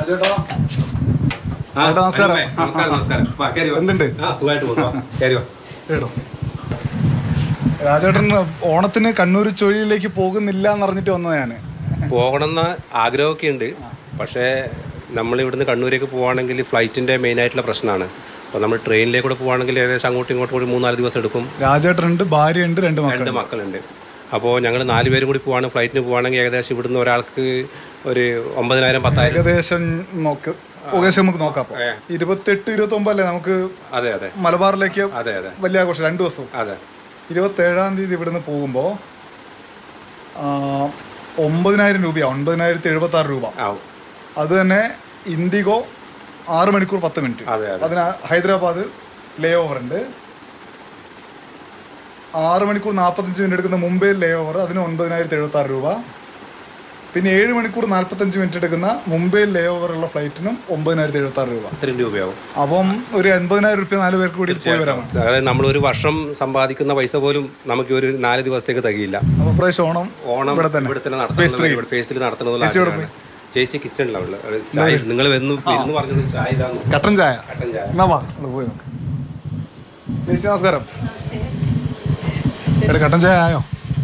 രാജേട്ടാ ആ, ചേട്ടാ, നമസ്കാരം. അനുപേ, നമസ്കാരം നമസ്കാരം വാ, കേറി വാ. എന്തുണ്ട്? ആ സുഖമായിട്ട് പോകുന്നു വാ, കേറി വാ. കേട്ടോ രാജേട്ടൻ ഓണത്തിന് കണ്ണൂർ ചുഴലിയിലേക്ക് പോകുന്നില്ല എന്ന് അറിഞ്ഞിട്ട് വന്നത് ഞാൻ പോകണമെന്ന ആഗ്രഹമൊക്കെ ഉണ്ട് പക്ഷേ നമ്മൾ ഇവിടുന്ന് കണ്ണൂരേക്ക് പോവുകയാണെങ്കിൽ ഫ്ലൈറ്റിൻ്റെ മെയിൻ ആയിട്ടുള്ള പ്രശ്നമാണ് അപ്പോൾ നമ്മൾ ട്രെയിനിലേക്ക് കൂടെ പോവുകയാണെങ്കിൽ ഏകദേശം അങ്ങോട്ടും ഇങ്ങോട്ടും കൂടി മൂന്നാല് ദിവസം എടുക്കും രാജേട്ടനുണ്ട് ഭാര്യയുണ്ട് രണ്ട് മക്കൾ രണ്ട് മക്കളുണ്ട് അപ്പോൾ ഞങ്ങൾ നാല് പേരും കൂടി പോവാണ് ഫ്ലൈറ്റിന് പോവുകയാണെങ്കിൽ ഏകദേശം ഇവിടുന്ന് ഒരാൾക്ക് ഒരു ഒമ്പതിനായിരം പത്തായിരം ഏകദേശം നോക്ക് ഏകദേശം നമുക്ക് നോക്കാം അപ്പൊ. ഇരുപത്തെട്ട് ഇരുപത്തി ഒമ്പതല്ലേ നമുക്ക് അതെ അതെ മലബാറിലേക്ക് അതെ അതെ വലിയ ആഘോഷം രണ്ടു ദിവസവും അതെ ഇരുപത്തേഴാം തീയതി ഇവിടുന്ന് പോകുമ്പോൾ ഒമ്പതിനായിരം രൂപയാണ് ഒൻപതിനായിരത്തി എഴുപത്തി ആറ് രൂപ ആവും അത് തന്നെ ഇൻഡിഗോ ആറ് മണിക്കൂർ പത്ത് മിനിറ്റ് അതെ അതെ അതിന് ഹൈദരാബാദ് ലേ ഓവർ ഉണ്ട് ആറ് മണിക്കൂർ നാൽപ്പത്തഞ്ച് മിനിറ്റ് എടുക്കുന്ന മുംബൈ ലേ ഓവർ അതിന് ഒൻപതിനായിരത്തി എഴുപത്തി ആറ് രൂപ പിന്നെ ഏഴ് മണിക്കൂർ നാൽപ്പത്തഞ്ച് മിനിറ്റ് എടുക്കുന്ന മുംബൈ ലേ ഓവർ ഉള്ള ഫ്ലൈറ്റിനും ഒമ്പതിനായിരത്തി എഴുപത്തി ആറ് രൂപ ഇത്രയും രൂപയാവും അപ്പം ഒരു എൺപതിനായിരം റുപ്യ നാല് പേർക്ക് കൂടി പോയി വരാം അതായത് നമ്മൾ ഒരു വർഷം സമ്പാദിക്കുന്ന പൈസ പോലും നമുക്ക് ഒരു നാല് ദിവസത്തേക്ക് തികയില്ല അപ്പോൾ പ്രാവശ്യം ഓണം ഓണം ഇവിടെ തന്നെ. ഇവിടെ തന്നെ നടത്തണം ഫേസിൽ നടത്തണമെന്നുള്ള ചേച്ചി കിച്ചണിലാണ് ചായ നിങ്ങൾ വന്ന് ഇരുന്ന് പറഞ്ഞത് ചായ ഇതാന്നു കട്ടൻ ചായ കട്ടൻ ചായ എന്നാ വാ നമ്മള് പോയി നോക്കാം ചേച്ചി നമസ്കാരം എടാ കട്ടൻ ചായ ആയോ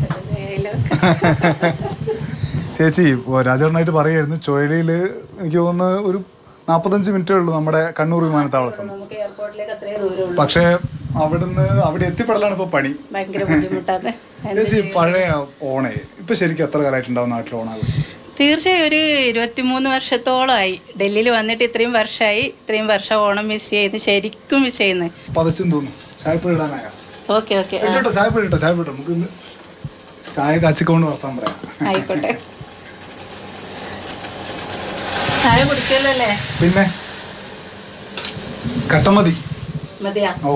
ചേച്ചി ഇപ്പൊ രാജേട്ടനായിട്ട് പറയായിരുന്നു ചുഴലിയിൽ എനിക്ക് തോന്നുന്നു ഒരു നാൽപ്പത്തഞ്ച് മിനിറ്റേ ഉള്ളൂ നമ്മുടെ കണ്ണൂർ വിമാനത്താവളത്തിൽ നിന്ന് നമുക്ക് എയർപോർട്ടിലേക്ക് അത്രയും ദൂരമുള്ളൂ പക്ഷേ അവിടുന്ന് അവിടെ എത്തിപ്പെടലാണ് ഇപ്പോൾ പണി ഭയങ്കര ബുദ്ധിമുട്ടാണ് ചേച്ചി പഴയ ഓണേ ഇപ്പൊ ശരിക്കും എത്ര കാലമായിട്ടുണ്ടാവും നാട്ടിൽ ഓണാഘോഷം തീർച്ചയായും ഒരു ഇരുപത്തിമൂന്ന് വർഷത്തോളമായി ഡൽഹിയിൽ വന്നിട്ട് ഇത്രയും വർഷമായി ഇത്രയും വർഷം ഓണം മിസ് ചെയ്യുന്നു ശരിക്കും മിസ് ചെയ്യുന്നു പതച്ചും തോന്നുന്നു ചായപ്പൊടി ഇടാനായ ഓക്കെ ഓക്കെ ഇട്ടോ ചായപ്പൊടി ഇട്ടോ ചായപ്പൊടി നമുക്ക് ഇന്ന് ചായ കാച്ചിക്കൊണ്ട് വർത്താൻ പറയാം ആയിക്കോട്ടെ ചായ കുടിക്കല്ലോ അല്ലേ പിന്നെ കട്ടമതി മതിയാ ഓ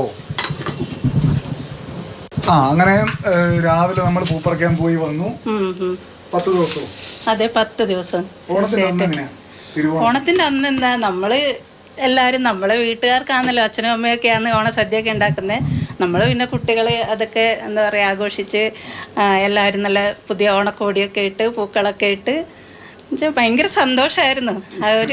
ആ അങ്ങനെ ഏഹ്, രാവിലെ നമ്മൾ പൂപ്പറക്കാൻ പോയി വന്നു ഉം, ഉം. പത്ത് ദിവസവും അതെ പത്ത് ദിവസം ഓണത്തിന് അന്ന് എങ്ങനെയാ തിരുവോണം ഓണത്തിന്റെ അന്ന് എന്താ നമ്മള് എല്ലാവരും നമ്മളെ വീട്ടുകാർക്കാണല്ലോ അച്ഛനും അമ്മയൊക്കെയാണ് ഓണസദ്യയൊക്കെ ഉണ്ടാക്കുന്നത് നമ്മൾ പിന്നെ കുട്ടികൾ അതൊക്കെ എന്താ പറയുക ആഘോഷിച്ച് ആ, എല്ലാവരും നല്ല പുതിയ ഓണക്കോടിയൊക്കെ ഇട്ട് പൂക്കളൊക്കെ ഇട്ട് എന്നുവെച്ചാൽ ഭയങ്കര സന്തോഷമായിരുന്നു ആ ഒരു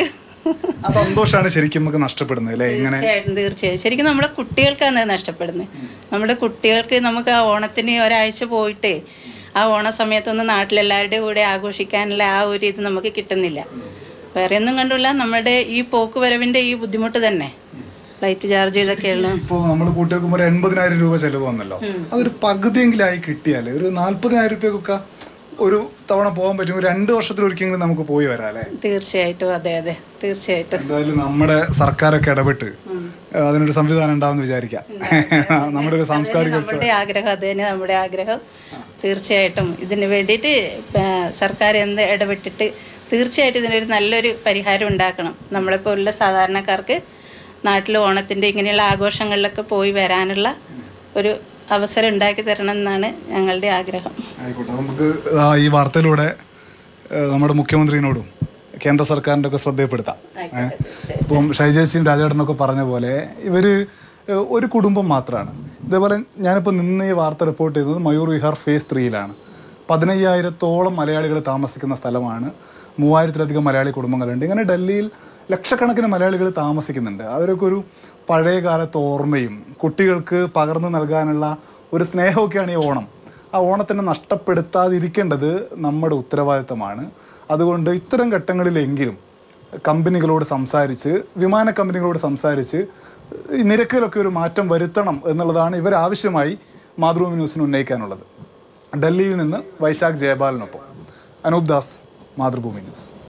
ആ സന്തോഷമാണ് ശരിക്കും നമുക്ക് നഷ്ടപ്പെടുന്നത് അല്ലേ ഇങ്ങനെ തീർച്ചയായിട്ടും തീർച്ചയായും ശരിക്കും നമ്മുടെ കുട്ടികൾക്കാണ് അത് നഷ്ടപ്പെടുന്നത് നമ്മുടെ കുട്ടികൾക്ക് നമുക്ക് ആ ഓണത്തിന് ഒരാഴ്ച പോയിട്ട് ആ ഓണ സമയത്തൊന്നും നാട്ടിലെല്ലാവരുടെ കൂടെ ആഘോഷിക്കാനുള്ള ആ ഒരു ഇത് നമുക്ക് കിട്ടുന്നില്ല വേറെ ഒന്നും കണ്ടില്ല നമ്മുടെ ഈ പോക്ക് വരവിൻ്റെ ഈ ബുദ്ധിമുട്ട് തന്നെ ഫ്ലൈറ്റ് ചാർജ് ഇതൊക്കെയുള്ള ഇപ്പോൾ നമ്മൾ കൂട്ടി വെക്കുമ്പോൾ ഒരു എൺപതിനായിരം രൂപ ചെലവ് വന്നല്ലോ അതൊരു പകുതിയെങ്കിലും ആയി കിട്ടിയാൽ ഒരു നാല്പതിനായിരം രൂപയൊക്കെ ഒരു തവണ പോകാൻ പറ്റും ഒരു രണ്ട് വർഷത്തിലൊരിക്കലെങ്കിലും നമുക്ക് പോയി വരാം അല്ലേ തീർച്ചയായിട്ടും അതെ അതെ തീർച്ചയായിട്ടും എന്തായാലും നമ്മുടെ സർക്കാരൊക്കെ ഇടപെട്ട് അതിനൊരു സംവിധാനം ഉണ്ടാവും വിചാരിക്കാം നമ്മുടെ ഒരു സാംസ്കാരിക നമ്മുടെ ആഗ്രഹം അത് തന്നെ നമ്മുടെ ആഗ്രഹം തീർച്ചയായിട്ടും ഇതിന് വേണ്ടിയിട്ട് ആ, സർക്കാർ എന്ത് ഇടപെട്ടിട്ട് തീർച്ചയായിട്ടും ഇതിനൊരു നല്ലൊരു പരിഹാരം ഉണ്ടാക്കണം നമ്മളെപ്പോലുള്ള സാധാരണക്കാർക്ക് നാട്ടിൽ ഓണത്തിൻ്റെ ഇങ്ങനെയുള്ള ആഘോഷങ്ങളിലൊക്കെ പോയി വരാനുള്ള ഒരു അവസരം ഉണ്ടാക്കി തരണം എന്നാണ് ഞങ്ങളുടെ ആഗ്രഹം ആയിക്കോട്ടെ നമുക്ക് ആ ഈ വാർത്തയിലൂടെ ഏഹ്, നമ്മുടെ മുഖ്യമന്ത്രിയോടും കേന്ദ്ര സർക്കാരിൻ്റെ ഒക്കെ ശ്രദ്ധയപ്പെടുത്താം ഏഹ്. ഇപ്പം ഷൈജേച്ചിയും രാജേട്ടനൊക്കെ പറഞ്ഞ പോലെ ഇവർ ഒരു കുടുംബം മാത്രമാണ് ഇതേപോലെ ഞാനിപ്പോൾ നിന്ന് ഈ വാർത്ത റിപ്പോർട്ട് ചെയ്തത് മയൂർ വിഹാർ ഫേസ് ത്രീയിലാണ് പതിനയ്യായിരത്തോളം മലയാളികൾ താമസിക്കുന്ന സ്ഥലമാണ് മൂവായിരത്തിലധികം മലയാളി കുടുംബങ്ങളുണ്ട് ഇങ്ങനെ ഡൽഹിയിൽ ലക്ഷക്കണക്കിന് മലയാളികൾ താമസിക്കുന്നുണ്ട് അവരൊക്കെ ഒരു പഴയ കാലത്തെ ഓർമ്മയും കുട്ടികൾക്ക് പകർന്നു നൽകാനുള്ള ഒരു സ്നേഹമൊക്കെയാണ് ഈ ഓണം ആ ഓണത്തിനെ നഷ്ടപ്പെടുത്താതിരിക്കേണ്ടത് നമ്മുടെ ഉത്തരവാദിത്തമാണ് അതുകൊണ്ട് ഇത്തരം ഘട്ടങ്ങളിലെങ്കിലും കമ്പനികളോട് സംസാരിച്ച് വിമാന കമ്പനികളോട് സംസാരിച്ച് ഈ നിരക്കിലൊക്കെ ഒരു മാറ്റം വരുത്തണം എന്നുള്ളതാണ് ഇവരാവശ്യമായി മാതൃഭൂമി ന്യൂസിന് ഉന്നയിക്കാനുള്ളത് ഡൽഹിയിൽ നിന്ന് വൈശാഖ് ജയപാലിനൊപ്പം അനൂപ് ദാസ് മാതൃഭൂമി ന്യൂസ്